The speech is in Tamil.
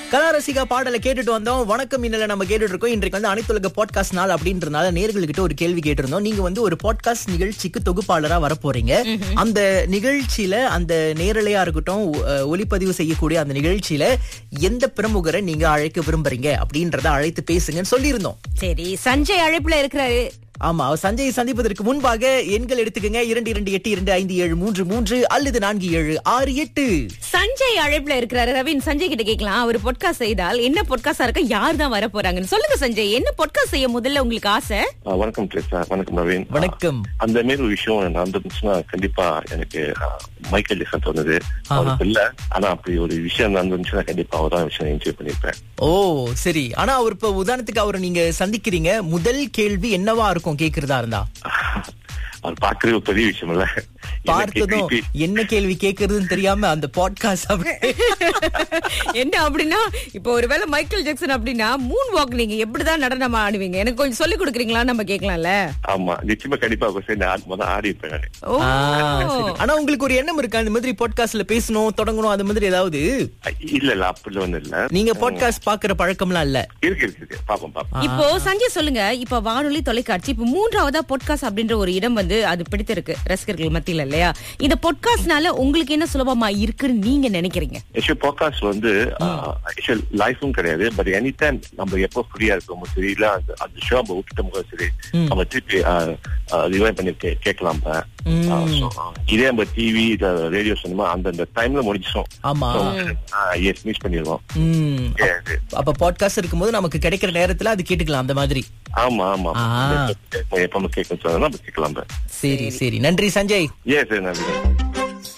கலாரசிகா பாடலை கேட்டுட்டு வந்தோம் வணக்கம் இன்னல நம்ம கேட்டுட்டு இருக்கோம் இன்றைக்கு வந்து அனைத்துலக பாட்காஸ்ட் நாள் அப்படின்றனால நேர்களுக்கிட்ட ஒரு கேள்வி கேட்டிருந்தோம் நீங்க வந்து ஒரு பாட்காஸ்ட் நிகழ்ச்சிக்கு தொகுப்பாளரா வர போறீங்க அந்த நிகழ்ச்சியில அந்த நேரலையா இருக்கட்டும் ஒ- அஹ் ஒளிப்பதிவு செய்யக்கூடிய அந்த நிகழ்ச்சியில எந்த பிரமுகரை நீங்க அழைக்க விரும்புறீங்க அப்படின்றத அழைத்து பேசுங்கன்னு சொல்லியிருந்தோம் சரி சஞ்சய் அழைப்புல இருக்கிறாரு ஆமா அவர் சஞ்சயை சந்திப்பதற்கு முன்பாக எண்கள் எடுத்துக்கங்க இரண்டு இரண்டு எட்டு இரண்டு ஐந்து ஏழு மூன்று மூன்று அல்லது நான்கு ஏழு ஆறு எட்டு சஞ்சய் அழைப்புல இருக்கிறாரு ரவீன் சஞ்சய் கிட்ட கேட்கலாம் அவர் பொட்காஸ்ட் செய்தால் என்ன பொட்காஸ்டா இருக்க யார் தான் வர போறாங்கன்னு சொல்லுங்க சஞ்சய் என்ன பொட்காஸ்ட் செய்ய முதல்ல உங்களுக்கு ஆசை ஆ, வணக்கம் ட்ரேசா வணக்கம் நவீன் வணக்கம். ஆ, அந்த மாரி ஒரு விஷயம் நடந்துச்சுன்னா கண்டிப்பா எனக்கு ஆ, மைக்கேல் ஜெக்சன் தோணுது அவருக்கு இல்ல ஆனா அப்படி ஒரு விஷயம் நடந்துச்சுன்னா கண்டிப்பா அவர் தான் விஷயம் என்ஜாய் பண்ணிருப்பேன் ஓ சரி ஆனா அவர் இப்ப உதாரணத்துக்கு அவரை நீங்க சந்திக்கிறீங்க முதல் கேள்வி என்னவா இருக்கும் கேக்குறதா இருந்தா அவர் பாக்குறது ஒரு பெரிய விஷயம் இல்ல எனக்கு பார்த்ததும் திருப்பி என்ன கேள்வி கேக்குறதுன்னு தெரியாம அந்த பாட்காஸ்ட் என்ன அப்படின்னா இப்போ ஒருவேளை மைக்கேல் ஜாக்சன் அப்படின்னா மூன் வாக் நீங்க எப்படிதான் நடனம் ஆடுவீங்க எனக்கு கொஞ்சம் சொல்லி கொடுக்குறீங்களா நம்ம கேட்கலாம்ல ஆமா நிச்சயமா கண்டிப்பா அவர் சேர்ந்து ஆடி முதல் ஆடி இருப்பேன் நானு. ஓ ஆனா உங்களுக்கு ஒரு எண்ணம் இருக்கு அந்த மாதிரி பாட்காஸ்ட்ல பேசணும் தொடங்கணும் அது மாதிரி ஏதாவது இல்ல இல்ல அப்படி ஒண்ணு இல்ல நீங்க பாட்காஸ்ட் பாக்குற பழக்கம்லாம் இல்ல இருக்கு இருக்கு இருக்கு பாப்போம் பாப்போம் இப்போ சஞ்சய் சொல்லுங்க இப்ப வானொலி தொலைக்காட்சி இப்ப மூன்றாவதா பொட்காஸ்ட் அப்படின்ற ஒரு இடம் வந்து அது பிடித்திருக்கு ரசிகர்கள் மத்தியில இல்லையா இந்த பொட்காஸ்ட்னால உங்களுக்கு என்ன சுலபமா இருக்குன்னு நீங்க நினைக்கிறீங்க ஆக்சுவலி பாட்காஸ்ட் வந்து ஆக்சுவல் லைஃபும் கிடையாது பட் எனி டைம் நம்ம எப்போ ஃப்ரீயா இருக்கோமோ சரி இல்ல அந்த அந்த ஷோ நம்ம விட்டுட்டோமோ சரி நம்ம திருப்பி ரிவைவ் பண்ணி கே- கேட்கலாம் இப்ப. ஆ, so, ஆ, இதே நம்ம டிவி ரேடியோ சொன்னோமா அந்தந்த டைம்ல முடிச்சிட்டோம் ஆமா எஸ் மிஸ் பண்ணிடுவோம் உம் Yeah, இது. அப்ப பாட்காஸ்ட் இருக்கும்போது நமக்கு கிடைக்கிற நேரத்துல அது கேட்டுக்கலாம் அந்த மாதிரி ஆமா ஆமா ஆ. எப்ப கேட்கணும் சொன்னா நம்ம கேட்கலாம் சரி சரி நன்றி சஞ்சய் ஏ சரி நன்றி